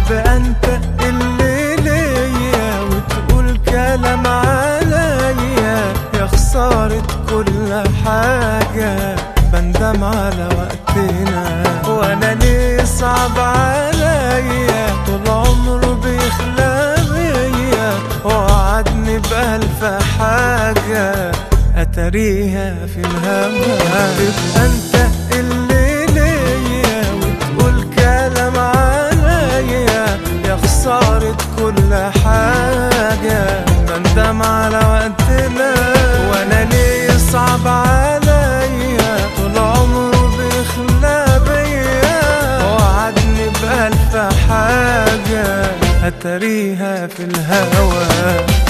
تبقى انت اللي ليا وتقول كلام عليا يا خسارة كل حاجة بندم على وقتنا وانا ليه صعب عليا طول عمره بيخلى بيا وعدني بألف حاجة أتريها في الهوى تبقى انت اللي ليا وتقول كلام عليا يا خسارة كل حاجة بندم على وقتنا وانا ليه صعب عليا طول عمره بيخلى بيا وعدني بألف حاجة أتريها في الهوى